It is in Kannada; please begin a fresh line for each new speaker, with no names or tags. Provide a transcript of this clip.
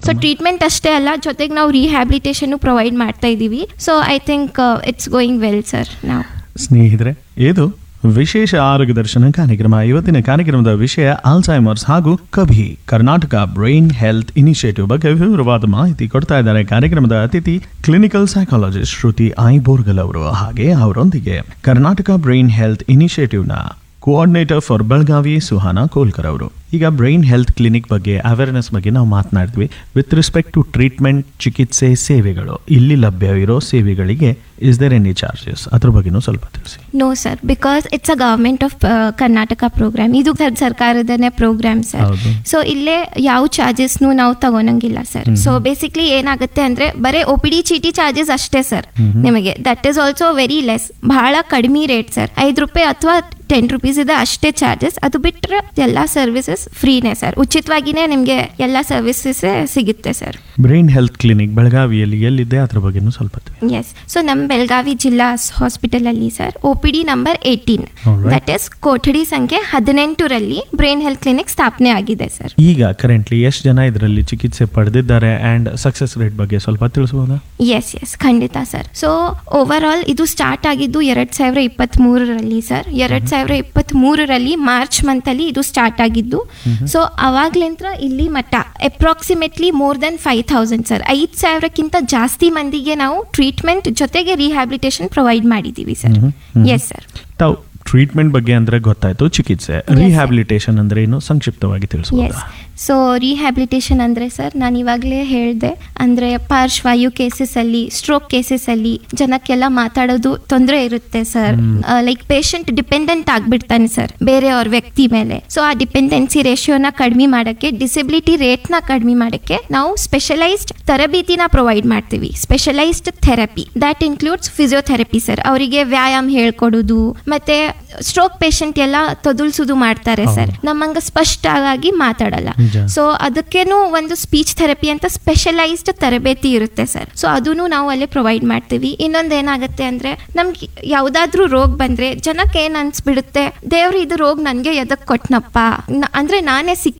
ಸೊ ಟ್ರೀಟ್ಮೆಂಟ್ ಅಷ್ಟೇ ಅಲ್ಲ ಜೊತೆಗೆ ನಾವು ರಿಹ್ಯಾಬಿಲಿಟೇಷನ್ ಪ್ರೊವೈಡ್ ಮಾಡ್ತಾ ಇದ್ದೀವಿ so I think it's going well sir ನಾವು
ಸ್ನೇಹಿತರೆ ಇದು ವಿಶೇಷ ಆರೋಗ್ಯ ದರ್ಶನ ಕಾರ್ಯಕ್ರಮ ಇವತ್ತಿನ ಕಾರ್ಯಕ್ರಮದ ವಿಷಯ ಆಲ್ಝೈಮರ್ಸ್ ಹಾಗೂ ಕಭಿ ಕರ್ನಾಟಕ ಬ್ರೈನ್ ಹೆಲ್ತ್ ಇನಿಷಿಯೇಟಿವ್ ಬಗ್ಗೆ ವಿವರವಾದ ಮಾಹಿತಿ ಕೊಡ್ತಾ ಇದ್ದಾರೆ ಕಾರ್ಯಕ್ರಮದ ಅತಿಥಿ ಕ್ಲಿನಿಕಲ್ ಸೈಕಾಲಜಿಸ್ಟ್ ಶ್ರುತಿ ಐ ಬೋರ್ಗಲ್ ಅವರು ಹಾಗೆ ಅವರೊಂದಿಗೆ ಕರ್ನಾಟಕ ಬ್ರೈನ್ ಹೆಲ್ತ್ ಇನಿಷಿಯೇಟಿವ್ನ ಕೋಆರ್ಡಿನೇಟರ್ ಫಾರ್ ಬೆಳಗಾವಿ ಸುಹಾನಾ ಕೋಲ್ಕರ್ ಅವರು ಈಗ ಬ್ರೈನ್ ಹೆಲ್ತ್ ಕ್ಲಿನಿಕ್ ಬಗ್ಗೆ ಅವೇರ್ನೆಸ್ ಬಗ್ಗೆ ನಾವು ಮಾತನಾಡ್ತೀವಿ ವಿತ್ ರೆಸ್ಪೆಕ್ಟ್ ಟು ಟ್ರೀಟ್ಮೆಂಟ್ ಚಿಕಿತ್ಸೆ ಸೇವೆಗಳು ಇಲ್ಲಿ ಲಭ್ಯ ಇರೋ ಸೇವೆಗಳಿಗೆ ಇಸ್ ದೇರ್ ಎನಿ ಚಾರ್ಜಸ್ ಅದ್ರ ಬಗ್ಗೆನೂ ಸ್ವಲ್ಪ ತಿಳಿಸಿ
no sir because it's a government of Karnataka program ಇದು ಸರ್ ಸರ್ಕಾರದನೇ ಪ್ರೋಗ್ರಾಮ್ ಸರ್
ಹೌದು.
ಸೊ ಇಲ್ಲೇ ಯಾವ ಚಾರ್ಜಸ್ನು ನಾವು ತಗೊಳಂಗಿಲ್ಲ ಸರ್ ಸೊ ಬೇಸಿಕ್ಲಿ ಏನಾಗುತ್ತೆ ಅಂದ್ರೆ ಬರೀ ಒ ಪಿ ಡಿ ಚೀಟಿ ಚಾರ್ಜಸ್ ಅಷ್ಟೇ ಸರ್ ನಿಮಗೆ that is also very less ಬಹಳ ಕಡಿಮೆ ರೇಟ್ ಸರ್ ಐದು ರೂಪಾಯಿ ಅಥವಾ ಟೆನ್ ರುಪೀಸ್ ಇದೆ ಅಷ್ಟೇ ಚಾರ್ಜಸ್ ಅದು ಬಿಟ್ಟರೆ ಎಲ್ಲ ಸರ್ವಿಸಸ್ ಫ್ರೀನೇ ಸರ್ ಉಚಿತವಾಗಿನೇ ನಿಮಗೆ ಎಲ್ಲ ಸರ್ವಿಸಸ್ ಸಿಗುತ್ತೆ ಸರ್
ಬ್ರೈನ್ ಹೆಲ್ತ್ ಕ್ಲಿನಿಕ್ ಬೆಳಗಾವಿಯಲ್ಲಿ ಎಲ್ಲಿದೆ ಅದ್ರ ಬಗ್ಗೆನೂ ಸ್ವಲ್ಪ ತಿಳಿಸಿ
ಎಸ್ ಸೊ ನಮ್ಮ ಬೆಳಗಾವಿ ಜಿಲ್ಲಾ ಹಾಸ್ಪಿಟಲ್ ಅಲ್ಲಿ sir O P D number eighteen
Alright.
That is ಕೊಠಡಿ ಸಂಖ್ಯೆ ಹದಿನೆಂಟರಲ್ಲಿ ಬ್ರೈನ್ ಹೆಲ್ತ್ ಕ್ಲಿನಿಕ್ ಸ್ಥಾಪನೆ ಆಗಿದೆ ಸರ್
ಈಗ ಕರೆಂಟ್ಲಿ ಎಷ್ಟು ಜನ ಇದರಲ್ಲಿ ಚಿಕಿತ್ಸೆ ಪಡೆದಿದ್ದಾರೆ ಅಂಡ್ ಸಕ್ಸಸ್ ರೇಟ್ ಬಗ್ಗೆ ಸ್ವಲ್ಪ ತಿಳಿಸ್ಬೋದಾ
ಎಸ್ ಎಸ್ ಖಂಡಿತ ಸರ್ ಸೊ ಓವರ್ ಆಲ್ ಇದು ಸ್ಟಾರ್ಟ್ ಆಗಿದ್ದು ಎರಡ್ ಸಾವಿರ ಇಪ್ಪತ್ತ್ ಮೂರರಲ್ಲಿ ಸರ್ ಎರಡ್ ಸಾವಿರ ಇಪ್ಪತ್ತ್ ಮೂರರಲ್ಲಿ ಮಾರ್ಚ್ ಮಂತ್ ಅಲ್ಲಿ ಇದು ಸ್ಟಾರ್ಟ್ ಆಗಿದ್ದು ಸೊ ಅವಾಗ್ಲಿಂತ್ರ ಇಲ್ಲಿ ಮಟ್ಟ approximately more than five thousand sir ಐದು ಸಾವಿರಕ್ಕಿಂತ ಜಾಸ್ತಿ ಮಂದಿಗೆ ನಾವು ಟ್ರೀಟ್ಮೆಂಟ್ ಜೊತೆಗೆ ರಿಹ್ಯಾಬಿಲಿಟೇಷನ್ ಪ್ರೊವೈಡ್ ಮಾಡಿದ್ದೀವಿ sir
hmm, hmm.
Yes sir
ತಾವು ಟ್ರೀಟ್ಮೆಂಟ್ ಬಗ್ಗೆ ಅಂದ್ರೆ ಗೊತ್ತಾಯ್ತು ಚಿಕಿತ್ಸೆ ರಿಹ್ಯಾಬಿಲಿಟೇಷನ್ ಅಂದ್ರೆ ಏನು ಸಂಕ್ಷಿಪ್ತವಾಗಿ
ಎಸ್
ತಿಳಿಸ್ಬೋದಾ
ಸೊ ರಿಹ್ಯಾಬಿಲಿಟೇಷನ್ ಅಂದರೆ ಸರ್ ನಾನು ಇವಾಗಲೇ ಹೇಳಿದೆ ಅಂದರೆ ಪಾರ್ಶ್ವಾಯು ಕೇಸಸಲ್ಲಿ ಸ್ಟ್ರೋಕ್ ಕೇಸಸಲ್ಲಿ ಜನಕ್ಕೆಲ್ಲ ಮಾತಾಡೋದು ತೊಂದರೆ ಇರುತ್ತೆ ಸರ್ ಲೈಕ್ ಪೇಷಂಟ್ ಡಿಪೆಂಡೆಂಟ್ ಆಗಿಬಿಡ್ತಾನೆ ಸರ್ ಬೇರೆಯವ್ರ ವ್ಯಕ್ತಿ ಮೇಲೆ ಸೊ ಆ ಡಿಪೆಂಡೆನ್ಸಿ ರೇಷಿಯೋನ ಕಡಿಮೆ ಮಾಡೋಕ್ಕೆ ಡಿಸೆಬಿಲಿಟಿ ರೇಟ್ನ ಕಡಿಮೆ ಮಾಡೋಕ್ಕೆ ನಾವು ಸ್ಪೆಷಲೈಸ್ಡ್ ತರಬೇತಿನ ಪ್ರೊವೈಡ್ ಮಾಡ್ತೀವಿ specialized therapy that includes physiotherapy sir ಅವರಿಗೆ ವ್ಯಾಯಾಮ ಹೇಳ್ಕೊಡೋದು ಮತ್ತೆ ಸ್ಟ್ರೋಕ್ ಪೇಷಂಟ್ ಎಲ್ಲ ತೊದಲ್ಸುದು ಮಾಡ್ತಾರೆ ಸರ್ ನಮ್ಮಂಗ ಸ್ಪಷ್ಟವಾಗಿ ಮಾತಾಡಲ್ಲ
ನಿಜ.
ಸೊ ಅದಕ್ಕೇನು ಒಂದು ಸ್ಪೀಚ್ ಥೆರಪಿ ಅಂತ ಸ್ಪೆಷಲೈಸ್ಡ್ ತರಬೇತಿ ಇರುತ್ತೆ ಸರ್ ಸೊ ಅದನ್ನು ನಾವು ಅಲ್ಲಿ ಪ್ರೊವೈಡ್ ಮಾಡ್ತೀವಿ ಇನ್ನೊಂದು ಏನಾಗುತ್ತೆ ಅಂದ್ರೆ ನಮ್ಗೆ ಯಾವ್ದಾದ್ರೂ ರೋಗ ಬಂದ್ರೆ ಜನಕ್ಕೆ ಏನ್ ಅನ್ಸ್ಬಿಡುತ್ತೆ ದೇವ್ರು ಇದು ರೋಗ ನನ್ಗೆ ಎದಕ್ ಕೊಟ್ನಪ್ಪ ನ- ಅಂದ್ರೆ ನಾನೇ ಸಿಕ್